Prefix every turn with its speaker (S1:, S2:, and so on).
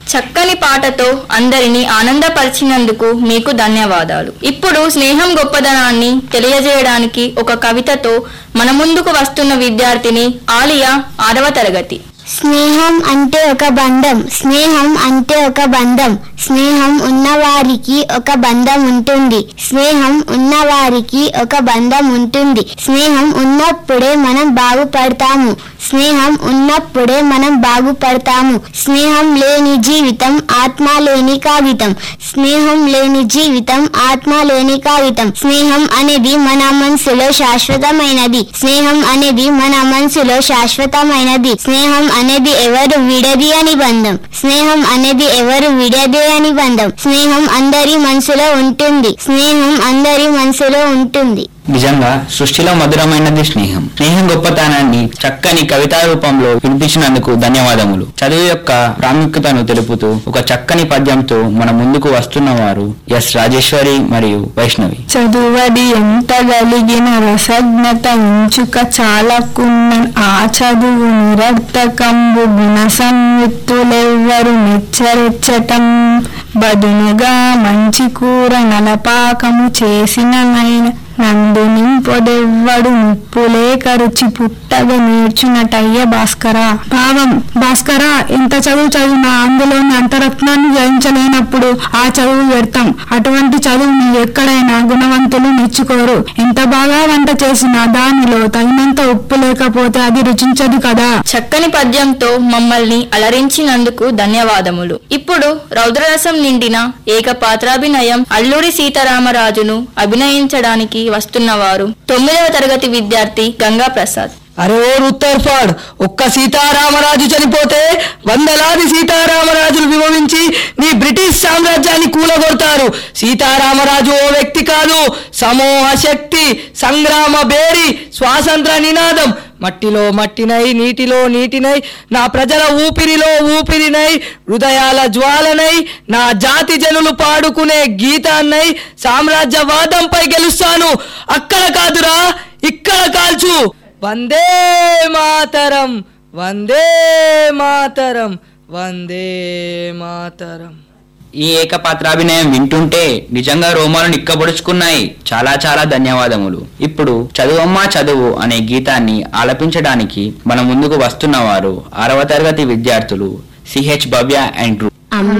S1: చక్కని పాటతో అందరినీ ఆనందపరిచినందుకు మీకు ధన్యవాదాలు ఇప్పుడు స్నేహం గొప్పదనాన్ని తెలియజేయడానికి ఒక కవితతో మన ముందుకు వస్తున్న విద్యార్థిని ఆలియా ఆరవ తరగతి
S2: స్నేహం అంటే ఒక బంధం స్నేహం అంటే ఒక బంధం స్నేహం ఉన్నవారికి ఒక బంధం ఉంటుంది స్నేహం ఉన్నవారికి ఒక బంధం ఉంటుంది స్నేహం ఉన్నప్పుడే మనం బాగుపడతాము స్నేహం ఉన్నప్పుడే మనం బాగుపడతాము స్నేహం లేని జీవితం ఆత్మ లేని కాగితం స్నేహం లేని జీవితం ఆత్మ లేని కాగితం స్నేహం అనేది మన మనసులో శాశ్వతమైనది స్నేహం అనేది మన మనసులో శాశ్వతమైనది స్నేహం అనేది ఎవరు విడది అని బంధం స్నేహం అనేది ఎవరు విడదే అని బంధం స్నేహం అందరి మనసులో ఉంటుంది స్నేహం అందరి మనసులో ఉంటుంది
S3: నిజంగా సృష్టిలో మధురమైనది స్నేహం స్నేహం గొప్పతనాన్ని చక్కని కవితా రూపంలో వినిపించినందుకు ధన్యవాదములు చదువు యొక్క ప్రాముఖ్యతను తెలుపుతూ ఒక చక్కని పద్యంతో మన ముందుకు వస్తున్న వారు ఎస్ రాజేశ్వరి మరియు వైష్ణవి
S4: చదువడి ఎంత గలిగిన రసజ్ఞత ఇంచుక చాలకున్న ఆ చదువు నిరర్థకంబు గుణ సంయుక్తులెవ్వరు మెచ్చరెచ్చటం బదునుగా మంచి కూర నలపాకము చేసిననైన నందు నింపొదెవ్వడు నిప్పులేక రుచి పుట్టగ నేర్చునటయ్య భాస్కరా భావం భాస్కరా ఎంత చదువు చదివినా అందులోని అంతరత్నాన్ని జయించలేనప్పుడు ఆ చదువు వ్యర్థం అటువంటి చదువుని ఎక్కడైనా గుణవంతులు మెచ్చుకోరు ఎంత బాగా వంట చేసినా దానిలో తగినంత ఉప్పు లేకపోతే అది రుచించదు కదా
S1: చక్కని పద్యంతో మమ్మల్ని అలరించినందుకు ధన్యవాదములు ఇప్పుడు రౌద్రరసం నిండిన ఏకపాత్రాభినయం అల్లూరి సీతారామరాజును అభినయించడానికి వస్తున్నవారు తొమ్మిదవ తరగతి విద్యార్థి గంగా ప్రసాద్
S5: అరే ఓ రుత్తర్ఫాడ్ ఒక్క సీతారామరాజు చనిపోతే వందలాది సీతారామరాజులు విభవించి నీ బ్రిటిష్ సామ్రాజ్యాన్ని కూలగొడతారు సీతారామరాజు ఓ వ్యక్తి కాదు సమూహ శక్తి సంగ్రామ బేరి స్వాతంత్ర నినాదం మట్టిలో మట్టినై నీటిలో నీటినై నా ప్రజల ఊపిరిలో ఊపిరినై హృదయాల జ్వాలనై నా జాతి జనులు పాడుకునే గీతాన్నై సామ్రాజ్యవాదంపై గెలుస్తాను అక్కడ కాదురా ఇక్కడ కాల్చు వందే మాతరం వందే మాతరం వందే మాతరం
S3: ఈ ఏకపాత్రాభినయం వింటుంటే నిజంగా రోమాలు నిక్కబొడుచుకున్నాయి చాలా చాలా ధన్యవాదములు ఇప్పుడు చదువమ్మా చదువు అనే గీతాన్ని ఆలపించడానికి మన ముందుకు వస్తున్నవారు ఆరవ తరగతి విద్యార్థులు సిహెచ్ భవ్య అండ్ గ్రూప్